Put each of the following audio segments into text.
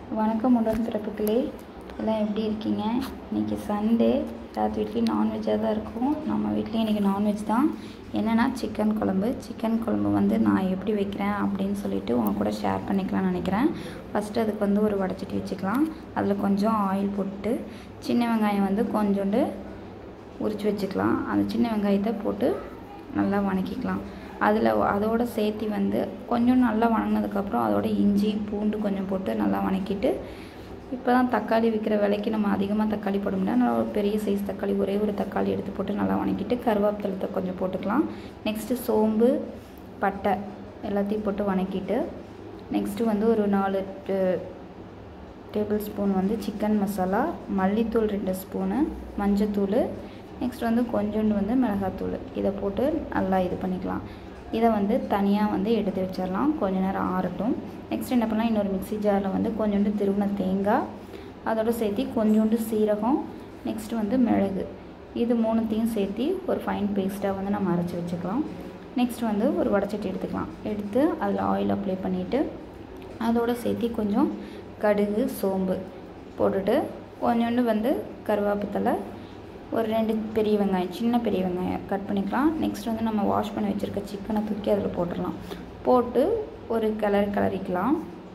வணக்கம் உடன் பிறப்புகளே எல்லாம் எப்படி இருக்கீங்க இன்றைக்கி சண்டே எல்லாத்து வீட்லேயும் நான்வெஜ்ஜாக தான் இருக்கும் நம்ம வீட்லேயும் இன்றைக்கி நான்வெஜ் தான் என்னென்னா சிக்கன் குழம்பு சிக்கன் குழம்பு வந்து நான் எப்படி வைக்கிறேன் அப்படின்னு சொல்லிட்டு உங்கள் கூட ஷேர் பண்ணிக்கலாம்னு நினைக்கிறேன் ஃபஸ்ட்டு அதுக்கு வந்து ஒரு வடச்சட்டி வச்சுக்கலாம் அதில் கொஞ்சம் ஆயில் போட்டு சின்ன வெங்காயம் வந்து கொஞ்சோண்டு உரித்து வச்சுக்கலாம் அந்த சின்ன வெங்காயத்தை போட்டு நல்லா வணக்கிக்கலாம் அதில் அதோட சேர்த்து வந்து கொஞ்சம் நல்லா வணங்கினதுக்கப்புறம் அதோட இஞ்சி பூண்டு கொஞ்சம் போட்டு நல்லா வணக்கிட்டு இப்போ தான் தக்காளி விற்கிற விலைக்கு நம்ம அதிகமாக தக்காளி போட முடியாது நல்லா ஒரு பெரிய சைஸ் தக்காளி ஒரே ஒரு தக்காளி எடுத்து போட்டு நல்லா வணக்கிட்டு கருவேப்பிலத்தை கொஞ்சம் போட்டுக்கலாம் நெக்ஸ்ட்டு சோம்பு பட்டை எல்லாத்தையும் போட்டு வணக்கிட்டு நெக்ஸ்ட்டு வந்து ஒரு நாலு டேபிள் ஸ்பூன் வந்து சிக்கன் மசாலா மல்லித்தூள் ரெண்டு ஸ்பூனு மஞ்சத்தூள் நெக்ஸ்ட் வந்து கொஞ்சோண்டு வந்து மிளகாத்தூள் இதை போட்டு நல்லா இது பண்ணிக்கலாம் இதை வந்து தனியாக வந்து எடுத்து வச்சிடலாம் கொஞ்ச நேரம் ஆறட்டும் நெக்ஸ்ட் என்ன பண்ணலாம் இன்னொரு மிக்ஸி ஜாரில் வந்து கொஞ்சோண்டு திருவின தேங்காய் அதோடு சேர்த்து கொஞ்சோண்டு சீரகம் நெக்ஸ்ட் வந்து மிளகு இது மூணுத்தையும் சேர்த்து ஒரு ஃபைன் பேஸ்ட்டாக வந்து நம்ம அரைச்சி வச்சுக்கலாம் நெக்ஸ்ட் வந்து ஒரு வடச்சட்டி எடுத்துக்கலாம் எடுத்து அதில் ஆயில் அப்ளை பண்ணிவிட்டு அதோடு சேர்த்து கொஞ்சம் கடுகு சோம்பு போட்டுட்டு கொஞ்சோண்டு வந்து கருவேப்பத்தலை ஒரு ரெண்டு பெரிய வெங்காயம் சின்ன பெரிய வெங்காயம் கட் பண்ணிக்கலாம் நெக்ஸ்ட் வந்து நம்ம வாஷ் பண்ணி வச்சுருக்க சிக்கனை தூக்கி அதில் போட்டுடலாம் போட்டு ஒரு கிளறி கிளறிக்கலாம்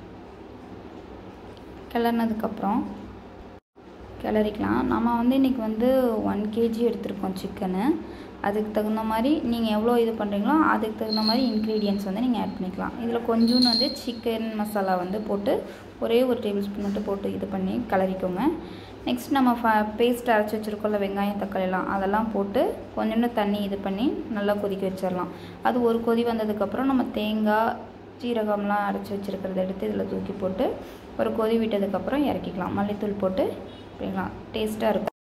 கிளறினதுக்கப்புறம் கிளறிக்கலாம் நம்ம வந்து இன்றைக்கி வந்து ஒன் கேஜி எடுத்திருக்கோம் சிக்கனு அதுக்கு தகுந்த மாதிரி நீங்கள் எவ்வளோ இது பண்ணுறீங்களோ அதுக்கு தகுந்த மாதிரி இன்க்ரீடியன்ஸ் வந்து நீங்கள் ஆட் பண்ணிக்கலாம் இதில் கொஞ்சோண்டு வந்து சிக்கன் மசாலா வந்து போட்டு ஒரே ஒரு டேபிள் ஸ்பூன் மட்டும் போட்டு இது பண்ணி கிளறிக்கோங்க நெக்ஸ்ட் நம்ம ஃப பேஸ்ட் அரைச்சி வச்சுருக்கோம்ல வெங்காயம் தக்காளிலாம் அதெல்லாம் போட்டு கொஞ்சோண்டு தண்ணி இது பண்ணி நல்லா கொதிக்க வச்சிடலாம் அது ஒரு கொதி வந்ததுக்கப்புறம் நம்ம தேங்காய் சீரகம்லாம் அரைச்சி வச்சுருக்கிறத எடுத்து இதில் தூக்கி போட்டு ஒரு கொதி விட்டதுக்கப்புறம் இறக்கிக்கலாம் மல்லித்தூள் போட்டு அப்படிங்களா டேஸ்ட்டாக இருக்கும்